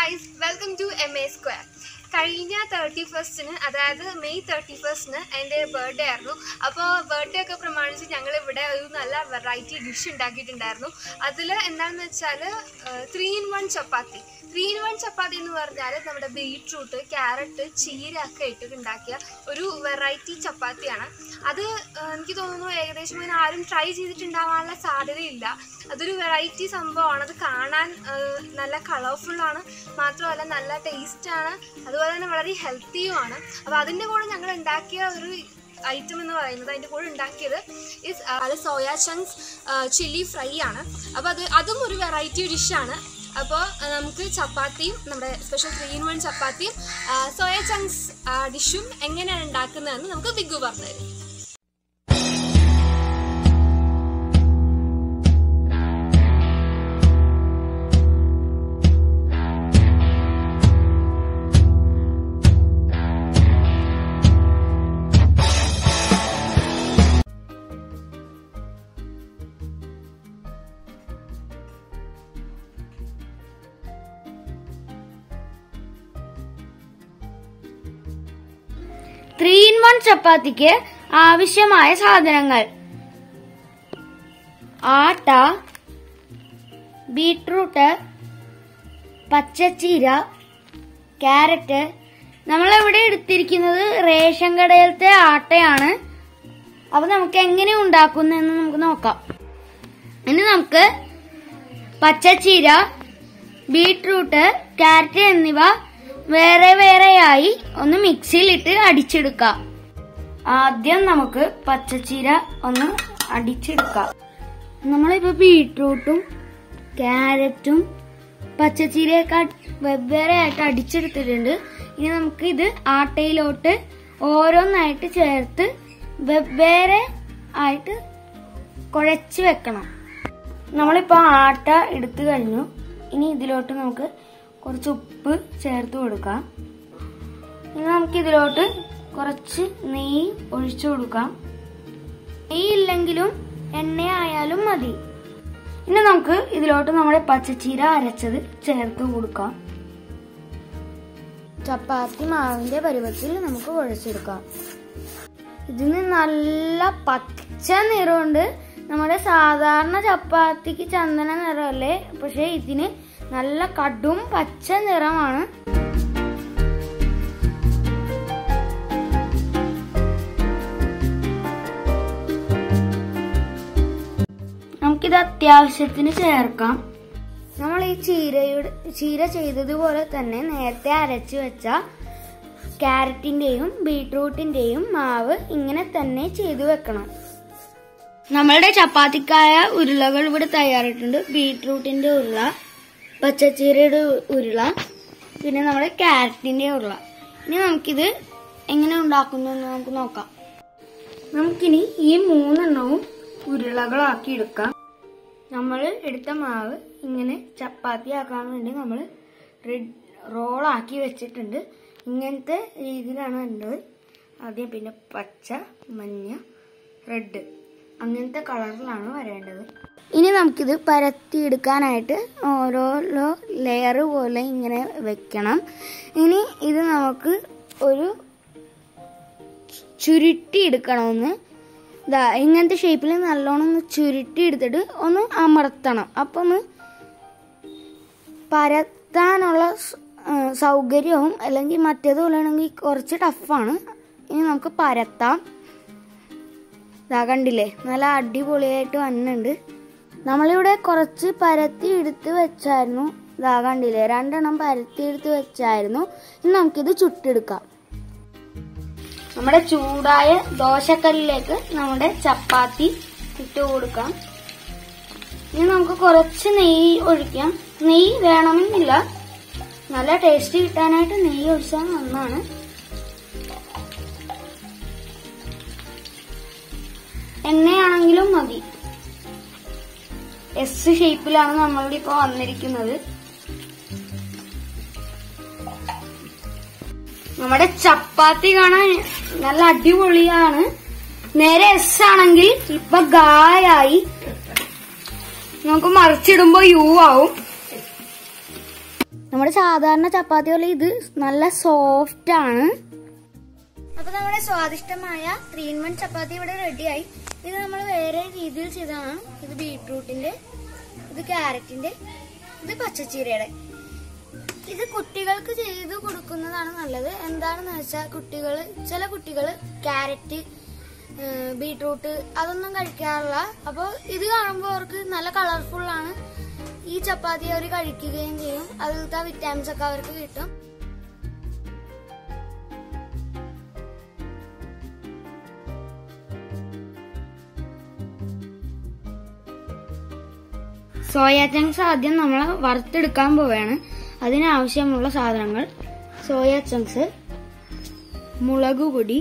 guys welcome to M A square കഴിഞ്ഞ thirty ഫസ്റ്റിന് അതായത് മെയ് തേർട്ടി ഫസ്റ്റിന് എൻ്റെ ബർത്ത്ഡേ ആയിരുന്നു അപ്പോൾ ബർത്ത്ഡേ ഒക്കെ പ്രമാണിച്ച് ഞങ്ങൾ ഇവിടെ ഒരു നല്ല വെറൈറ്റി ഡിഷ് ഉണ്ടാക്കിയിട്ടുണ്ടായിരുന്നു അതിൽ എന്താണെന്ന് വെച്ചാൽ three in one chapati three in one chapati എന്ന് പറഞ്ഞാൽ നമ്മുടെ ബീട്രൂട്ട് ക്യാരറ്റ് ചീര ഒക്കെ ഇട്ടിട്ട് ഉണ്ടാക്കിയ ഒരു വെറൈറ്റി ചപ്പാത്തിയാണ് അത് ആ, എനിക്ക് തോന്നുന്നു ഏകദേശം ഇങ്ങനെ ആരും ട്രൈ ചെയ്തിട്ടുണ്ടാവാനുള്ള സാധ്യതയില്ല അതൊരു വെറൈറ്റി സംഭവമാണ് അത് കാണാൻ ആ, നല്ല കളർഫുള്ളാണ് മാത്രമല്ല നല്ല ടേസ്റ്റാണ് അതുപോലെ തന്നെ വളരെ ഹെൽത്തിയുമാണ് അപ്പോൾ അതിൻ്റെ കൂടെ ഞങ്ങൾ ഉണ്ടാക്കിയ ഒരു ഐറ്റം എന്ന് പറയുന്നത് അതിൻ്റെ കൂടെ ഉണ്ടാക്കിയത് ഇസ് അത് സോയാ ചങ്ക്സ് ചില്ലി ഫ്രൈ ആണ് അപ്പോൾ അത് അതും ഒരു വെറൈറ്റി ഡിഷാണ് അപ്പോൾ നമുക്ക് ചപ്പാത്തിയും നമ്മുടെ സ്പെഷ്യൽ ത്രീ ഇൻ വൺ ചപ്പാത്തിയും സോയ ചങ്ക്സ് ഡിഷും എങ്ങനെയാണ് ഉണ്ടാക്കുന്നതെന്ന് നമുക്ക് വിഗു പറഞ്ഞുതരും ത്രീ ഇൻ വൺ ചപ്പാത്തിക്ക് ആവശ്യമായ സാധനങ്ങൾ ആട്ട ബീട്രൂട്ട് പച്ചച്ചീര ക്യാരറ്റ് നമ്മളിവിടെ എടുത്തിരിക്കുന്നത് റേഷൻ കടയിലത്തെ ആട്ടയാണ് അപ്പൊ നമുക്ക് എങ്ങനെ ഉണ്ടാക്കുന്നതെന്ന് നമുക്ക് നോക്കാം ഇനി നമുക്ക് പച്ചച്ചീര ബീട്രൂട്ട് ക്യാരറ്റ് എന്നിവ വേറെ വേറെയായി ഒന്ന് മിക്സിയിലിട്ട് അടിച്ചെടുക്കാം ആദ്യം നമുക്ക് പച്ചച്ചീര ഒന്ന് അടിച്ചെടുക്കാം നമ്മളിപ്പോ ബീട്രൂട്ടും ക്യാരറ്റും പച്ചച്ചീരയൊക്കെ വെവ്വേറെ ആയിട്ട് അടിച്ചെടുത്തിട്ടുണ്ട് ഇനി നമുക്ക് ഇത് ആട്ടയിലോട്ട് ഓരോന്നായിട്ട് ചേർത്ത് വെവ്വേറെ ആയിട്ട് കുഴച്ച് വെക്കണം നമ്മളിപ്പോ ആട്ട എടുത്തു കഴിഞ്ഞു ഇനി ഇതിലോട്ട് നമുക്ക് കുറച്ച് ഉപ്പ് ചേർത്ത് കൊടുക്കാം ഇനി നമുക്ക് ഇതിലോട്ട് കുറച്ച് നെയ്യ് ഒഴിച്ചു കൊടുക്കാം നെയ്യ് ഇല്ലെങ്കിലും എണ്ണ ആയാലും മതി ഇനി നമുക്ക് ഇതിലോട്ട് നമ്മുടെ പച്ചച്ചീര അരച്ചത് ചേർത്ത് കൊടുക്കാം ചപ്പാത്തി മാവിന്റെ പരുവത്തിൽ നമുക്ക് കുഴച്ചെടുക്കാം ഇതിന് നല്ല പച്ച നിറമുണ്ട് നമ്മുടെ സാധാരണ ചപ്പാത്തിക്ക് ചന്ദന നിറമല്ലേ പക്ഷെ ഇതിന് നല്ല കടും പച്ച നിറമാണ് നമുക്കിത് അത്യാവശ്യത്തിന് ചേർക്കാം നമ്മൾ ഈ ചീരയുടെ ചീര ചെയ്തതുപോലെ തന്നെ നേരത്തെ അരച്ചു വെച്ച ക്യാരറ്റിന്റെയും ബീട്രൂട്ടിന്റെയും മാവ് ഇങ്ങനെ തന്നെ ചെയ്തു വെക്കണം നമ്മളുടെ ചപ്പാത്തിക്കായ ഉരുളകൾ ഇവിടെ തയ്യാറായിട്ടുണ്ട് ബീട്രൂട്ടിന്റെ ഉരുള പച്ചച്ചീരയുടെ ഉരുള പിന്നെ നമ്മുടെ ക്യാരറ്റിന്റെ ഉരുള ഇനി നമുക്കിത് എങ്ങനെ ഉണ്ടാക്കുന്നു എന്ന് നമുക്ക് നോക്കാം നമുക്കിനി ഈ മൂന്നെണ്ണവും ഉരുളകളാക്കി എടുക്കാം നമ്മൾ എടുത്ത മാവ് ഇങ്ങനെ ചപ്പാത്തി ആക്കാൻ വേണ്ടി നമ്മൾ റോളാക്കി വെച്ചിട്ടുണ്ട് ഇങ്ങനത്തെ രീതിയിലാണ് വേണ്ടത് ആദ്യം പിന്നെ പച്ച മഞ്ഞ റെഡ് അങ്ങനത്തെ കളറിലാണ് വരേണ്ടത് ഇനി നമുക്കിത് പരത്തിയെടുക്കാനായിട്ട് ഓരോരോ ലെയർ പോലെ ഇങ്ങനെ വെക്കണം ഇനി ഇത് നമുക്ക് ഒരു ചുരുട്ടി എടുക്കണമെന്ന് ഇതാ ഇങ്ങനത്തെ ഷേപ്പിൽ നല്ലോണം ഒന്ന് ചുരുട്ടി എടുത്തിട്ട് ഒന്ന് അമർത്തണം അപ്പം ഒന്ന് പരത്താനുള്ള സ്- ആ, സൗകര്യവും അല്ലെങ്കിൽ മറ്റേത് പോലെയാണെങ്കിൽ കുറച്ച് ടഫാണ് ഇനി നമുക്ക് പരത്താം ഇതാ കണ്ടില്ലേ നല്ല അടിപൊളിയായിട്ട് വന്നുണ്ട് നമ്മളിവിടെ കുറച്ച് പരത്തി എടുത്ത് വെച്ചായിരുന്നു ഇതാ കണ്ടില്ലേ രണ്ടെണ്ണം പരത്തി എടുത്ത് വെച്ചായിരുന്നു ഇനി നമുക്കിത് ചുട്ടെടുക്കാം നമ്മുടെ ചൂടായ ദോശക്കല്ലിലേക്ക് നമ്മുടെ ചപ്പാത്തി ഇട്ട് കൊടുക്കാം ഇനി നമുക്ക് കുറച്ച് നെയ്യ് ഒഴിക്കാം നെയ്യ് വേണമെന്നില്ല നല്ല ടേസ്റ്റ് കിട്ടാനായിട്ട് നെയ്യ് ഒഴിച്ചാൽ നന്നാണ് എണ്ണയാണെങ്കിലും മതി എസ് ഷേപ്പിലാണ് നമ്മളുടെ ഇപ്പൊ വന്നിരിക്കുന്നത് നമ്മുടെ ചപ്പാത്തി കാണാൻ നല്ല അടിപൊളിയാണ് നേരെ എസ് ആണെങ്കിൽ ഇപ്പൊ ഗായായി നമുക്ക് മറിച്ചിടുമ്പോ യു ആവും നമ്മുടെ സാധാരണ ചപ്പാത്തി പോലെ ഇത് നല്ല സോഫ്റ്റ് ആണ് അപ്പൊ നമ്മുടെ സ്വാദിഷ്ടമായ ത്രീ ഇൻ വൺ ചപ്പാത്തി ഇവിടെ റെഡിയായി ഇത് നമ്മൾ വേറെ രീതിയിൽ ചെയ്തതാണ് ഇത് ബീട്രൂട്ടിന്റെ ഇത് ക്യാരറ്റിന്റെ ഇത് പച്ചച്ചീരയുടെ ഇത് കുട്ടികൾക്ക് ചെയ്ത് കൊടുക്കുന്നതാണ് നല്ലത് എന്താണെന്ന് വെച്ചാൽ കുട്ടികൾ ചില കുട്ടികൾ ക്യാരറ്റ് ബീട്രൂട്ട് അതൊന്നും കഴിക്കാറില്ല അപ്പോൾ ഇത് കാണുമ്പോൾ അവർക്ക് നല്ല കളർഫുൾ ആണ് ഈ ചപ്പാത്തി അവർ കഴിക്കുകയും ചെയ്യും അതിലത്തെ വിറ്റാമിൻസ് ഒക്കെ അവർക്ക് കിട്ടും സോയ ചങ്ക്സ് ആദ്യം നമ്മൾ വറുത്തെടുക്കാൻ പോവുകയാണ് അതിനാവശ്യമുള്ള സാധനങ്ങൾ സോയ ചങ്ക്സ് മുളക് പൊടി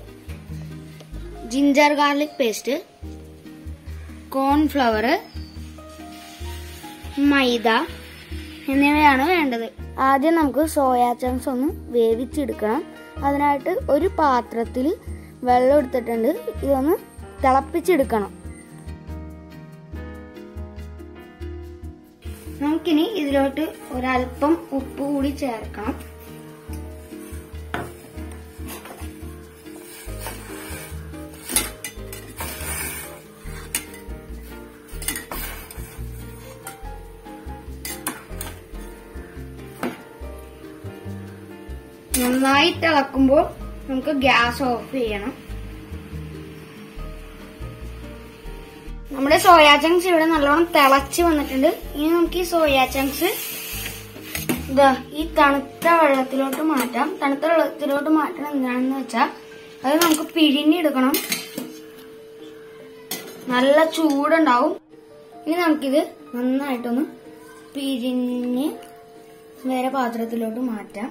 ginger garlic paste cornflour maida എന്നിവയാണ് വേണ്ടത് ആദ്യം നമുക്ക് സോയ ചങ്ക്സ് ഒന്ന് വേവിച്ചെടുക്കണം അതിനായിട്ട് ഒരു പാത്രത്തിൽ വെള്ളം എടുത്തിട്ടുണ്ട് ഇതൊന്ന് തിളപ്പിച്ചെടുക്കണം നമുക്കിനി ഇതിലോട്ട് ഒരല്പം ഉപ്പ് കൂടി ചേർക്കണം നന്നായി തിളക്കുമ്പോൾ നമുക്ക് ഗ്യാസ് ഓഫ് ചെയ്യണം നമ്മുടെ സോയാ ചങ്ക്സ് ഇവിടെ നല്ലോണം തിളച്ച് വന്നിട്ടുണ്ട് ഇനി നമുക്ക് ഈ സോയാ ചങ്ക്സ് ഇതാ ഈ തണുത്ത വെള്ളത്തിലോട്ട് മാറ്റാം തണുത്ത വെള്ളത്തിലോട്ട് മാറ്റണം എന്താണെന്ന് വെച്ചാൽ അത് നമുക്ക് പിഴിഞ്ഞെടുക്കണം നല്ല ചൂടുണ്ടാവും ഇനി നമുക്കിത് നന്നായിട്ടൊന്ന് പിഴിഞ്ഞ് വേറെ പാത്രത്തിലോട്ട് മാറ്റാം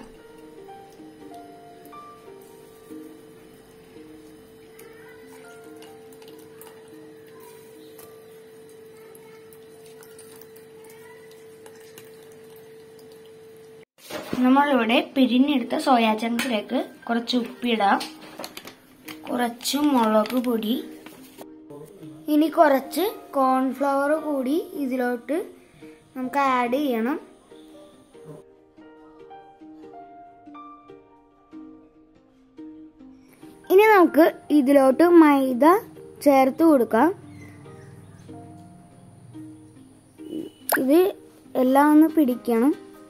നമ്മളിവിടെ പിരിഞ്ഞെടുത്ത സോയാ ചങ്ക്സിലേക്ക് കുറച്ച് ഉപ്പിടാം കുറച്ച് മുളക് പൊടി ഇനി കുറച്ച് കോൺഫ്ലവർ കൂടി ഇതിലോട്ട് നമുക്ക് ആഡ് ചെയ്യണം ഇനി നമുക്ക് ഇതിലോട്ട് മൈദ ചേർത്ത് കൊടുക്കാം ഇത് എല്ലാം ഒന്ന് പിടിക്കണം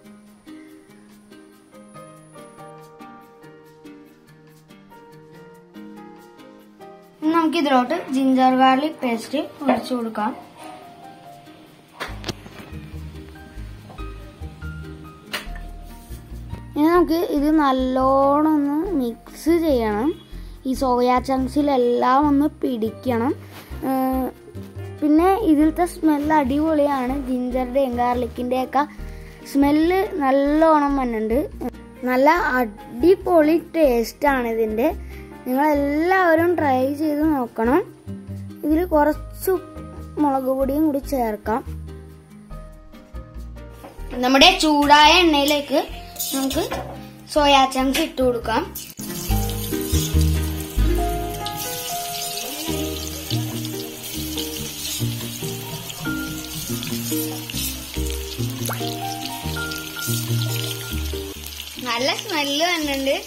ഇനി നമുക്ക് ഇതിലോട്ട് ജിഞ്ചർ ഗാർലിക് പേസ്റ്റ് ഒഴിച്ചു കൊടുക്കാം ഇനി നമുക്ക് ഇത് നല്ലോണം ഒന്ന് മിക്സ് ചെയ്യണം ഈ സോയാ ചങ്ക്സിലെല്ലാം ഒന്ന് പിടിക്കണം ഏഹ് പിന്നെ ഇതിലത്തെ സ്മെല്ല് അടിപൊളിയാണ് ജിഞ്ചറിൻ്റെയും ഗാർലിക്കിൻ്റെയൊക്കെ സ്മെല്ല് നല്ലോണം വന്നുണ്ട് നല്ല അടിപൊളി ടേസ്റ്റാണ് ഇതിൻ്റെ നിങ്ങളെല്ലാവരും ട്രൈ ചെയ്ത് നോക്കണം ഇതിൽ കുറച്ച് മുളക് പൊടിയും കൂടി ചേർക്കാം നമ്മുടെ ചൂടായ എണ്ണയിലേക്ക് നമുക്ക് സോയാ ചങ്ക്സ് ഇട്ട് കൊടുക്കാം നല്ല സ്മെല്ല് വന്നിട്ടുണ്ട്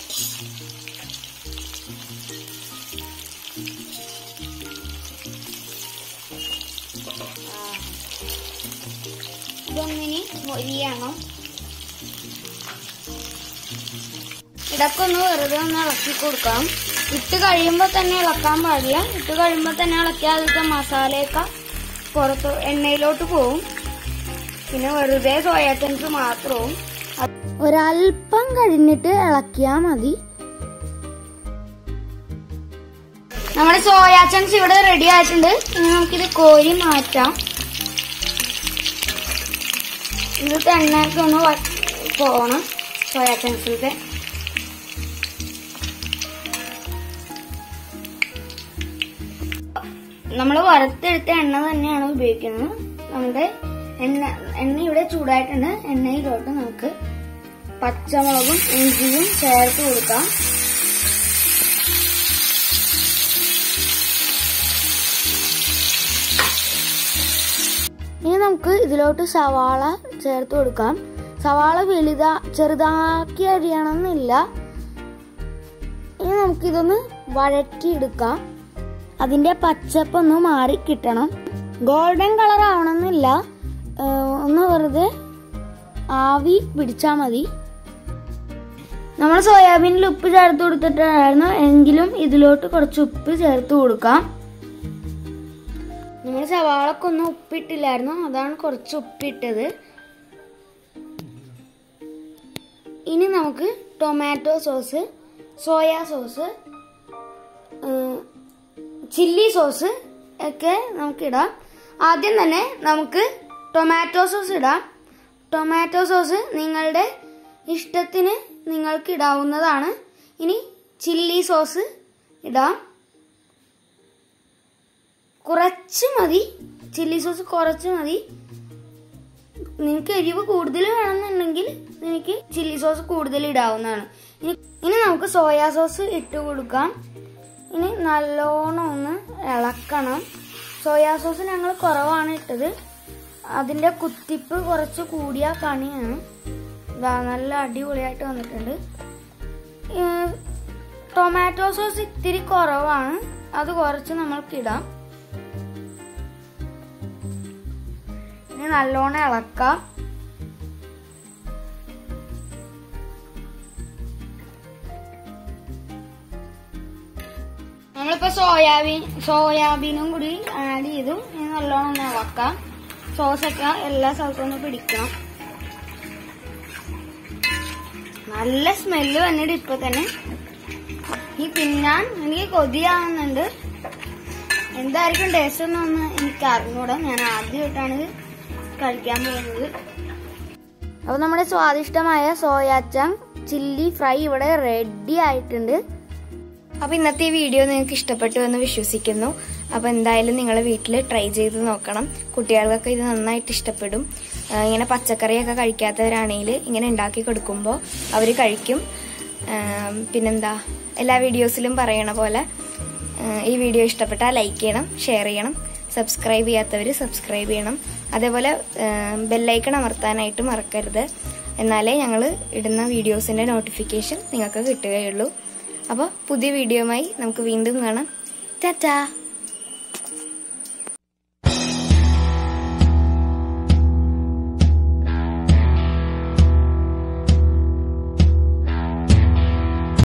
ഇതൊന്നിനി മൊരിയണം ഇതൊക്കെ ഒന്ന് വെറുതെ ഒന്ന് ഇളക്കി കൊടുക്കാം ഇട്ട് കഴിയുമ്പോൾ തന്നെ ഇളക്കാൻ പാടില്ല ഇട്ട് കഴിയുമ്പോൾ തന്നെ ഇളക്കിയാൽ അതിലത്തെ മസാലയൊക്കെ പുറത്ത് എണ്ണയിലോട്ട് പോവും പിന്നെ വെറുതെ സോയാ ചങ്ക്സ് മാത്രവും ഒരല്പം കഴിഞ്ഞിട്ട് ഇളക്കിയാൽ മതി നമ്മുടെ സോയാ ചങ്ക്സ് ഇവിടെ റെഡി ആയിട്ടുണ്ട് ഇനി നമുക്കിത് കോരി മാറ്റാം ഇത് എണ്ണയൊക്കെ ഒന്ന് വ- പോകണം സോയാ ചങ്ക്സിലത്തെ നമ്മൾ വറുത്തെടുത്ത എണ്ണ തന്നെയാണ് ഉപയോഗിക്കുന്നത് നമ്മുടെ എണ്ണ എണ്ണ ഇവിടെ ചൂടായിട്ടുണ്ട് എണ്ണയിലോട്ട് നമുക്ക് പച്ചമുളകും ഇഞ്ചിയും ചേർത്ത് കൊടുക്കാം ഇനി നമുക്ക് ഇതിലോട്ട് സവാള ചേർത്ത് കൊടുക്കാം സവാള വലുതാ ചെറുതാക്കി അരിയണമെന്നില്ല ഇനി നമുക്കിതൊന്ന് വഴറ്റിയെടുക്കാം അതിൻ്റെ പച്ചപ്പൊന്ന് മാറി കിട്ടണം ഗോൾഡൻ കളർ ആവണമെന്നില്ല ഏഹ് ഒന്ന് വെറുതെ ആവി പിടിച്ചാൽ മതി നമ്മൾ സോയാബീനിൽ ഉപ്പ് ചേർത്ത് കൊടുത്തിട്ടായിരുന്നു എങ്കിലും ഇതിലോട്ട് കുറച്ച് ഉപ്പ് ചേർത്ത് കൊടുക്കാം നമ്മൾ സവാളക്കൊന്നും ഉപ്പിട്ടില്ലായിരുന്നു അതാണ് കുറച്ച് ഉപ്പിട്ടത് ഇനി നമുക്ക് tomato sauce soya sauce chilli sauce ഒക്കെ നമുക്കിടാം ആദ്യം തന്നെ നമുക്ക് ടൊമാറ്റോ സോസ് ഇടാം ടൊമാറ്റോ സോസ് നിങ്ങളുടെ ഇഷ്ടത്തിന് നിങ്ങൾക്ക് ഇടാവുന്നതാണ് ഇനി ചില്ലി സോസ് ഇടാം കുറച്ച് മതി ചില്ലി സോസ് കുറച്ച് മതി നിങ്ങൾക്ക് എരിവ് കൂടുതൽ വേണമെന്നുണ്ടെങ്കിൽ എനിക്ക് ചില്ലി സോസ് കൂടുതൽ ഇടാവുന്നതാണ് ഇനി ഇനി നമുക്ക് സോയാ സോസ് ഇട്ട് കൊടുക്കാം ഇനി നല്ലോണം ഒന്ന് ഇളക്കണം സോയാ സോസ് ഞങ്ങൾ കുറവാണ് ഇട്ടത് അതിൻ്റെ കുത്തിപ്പ് കുറച്ച് കൂടിയ പണിയാണ് ഇതാ നല്ല അടിപൊളിയായിട്ട് വന്നിട്ടുണ്ട് ഏഹ് ടൊമാറ്റോ സോസ് ഇത്തിരി കുറവാണ് അത് കുറച്ച് നമ്മൾക്കിടാം ഇനി നല്ലോണം ഇളക്കാം നമ്മളിപ്പോ സോയാബീൻ സോയാബീനും കൂടി ആഡ് ചെയ്തു ഇനി നല്ലോണം ഒന്ന് ഇളക്കാം സോസൊക്കെ എല്ലാ സ്ഥലത്തും ഒന്ന് പിടിക്കണം നല്ല സ്മെല്ല് വന്നിട്ട് ഇപ്പൊ തന്നെ ഈ തിന്നാൻ എനിക്ക് കൊതിയാവുന്നുണ്ട് എന്തായിരിക്കും ടേസ്റ്റ് എന്നൊന്ന് എനിക്ക് അറിഞ്ഞൂടാ ഞാൻ ആദ്യമായിട്ടാണ് ഇത് കഴിക്കാൻ പോകുന്നത് അപ്പൊ നമ്മുടെ സ്വാദിഷ്ടമായ സോയാച്ചാങ് ചില്ലി ഫ്രൈ ഇവിടെ റെഡി ആയിട്ടുണ്ട് അപ്പോൾ ഇന്നത്തെ ഈ വീഡിയോ നിങ്ങൾക്ക് ഇഷ്ടപ്പെട്ടു എന്ന് വിശ്വസിക്കുന്നു അപ്പോൾ എന്തായാലും നിങ്ങൾ വീട്ടിൽ ട്രൈ ചെയ്ത് നോക്കണം കുട്ടികൾക്കൊക്കെ ഇത് നന്നായിട്ട് ഇഷ്ടപ്പെടും ആ, ഇങ്ങനെ പച്ചക്കറിയൊക്കെ കഴിക്കാത്തവരാണെങ്കിൽ ഇങ്ങനെ ഉണ്ടാക്കി കൊടുക്കുമ്പോൾ അവർ കഴിക്കും ആ, പിന്നെന്താ എല്ലാ വീഡിയോസിലും പറയണ പോലെ ആ, ഈ വീഡിയോ ഇഷ്ടപ്പെട്ടാൽ ലൈക്ക് ചെയ്യണം ഷെയർ ചെയ്യണം സബ്സ്ക്രൈബ് ചെയ്യാത്തവർ സബ്സ്ക്രൈബ് ചെയ്യണം അതേപോലെ ബെല്ലൈക്കൺ അമർത്താനായിട്ട് മറക്കരുത് എന്നാലേ ഞങ്ങൾ ഇടുന്ന വീഡിയോസിന്റെ നോട്ടിഫിക്കേഷൻ നിങ്ങൾക്ക് കിട്ടുകയുള്ളൂ അപ്പോൾ പുതിയ വീഡിയോയുമായി നമുക്ക് വീണ്ടും കാണാം ടാറ്റാ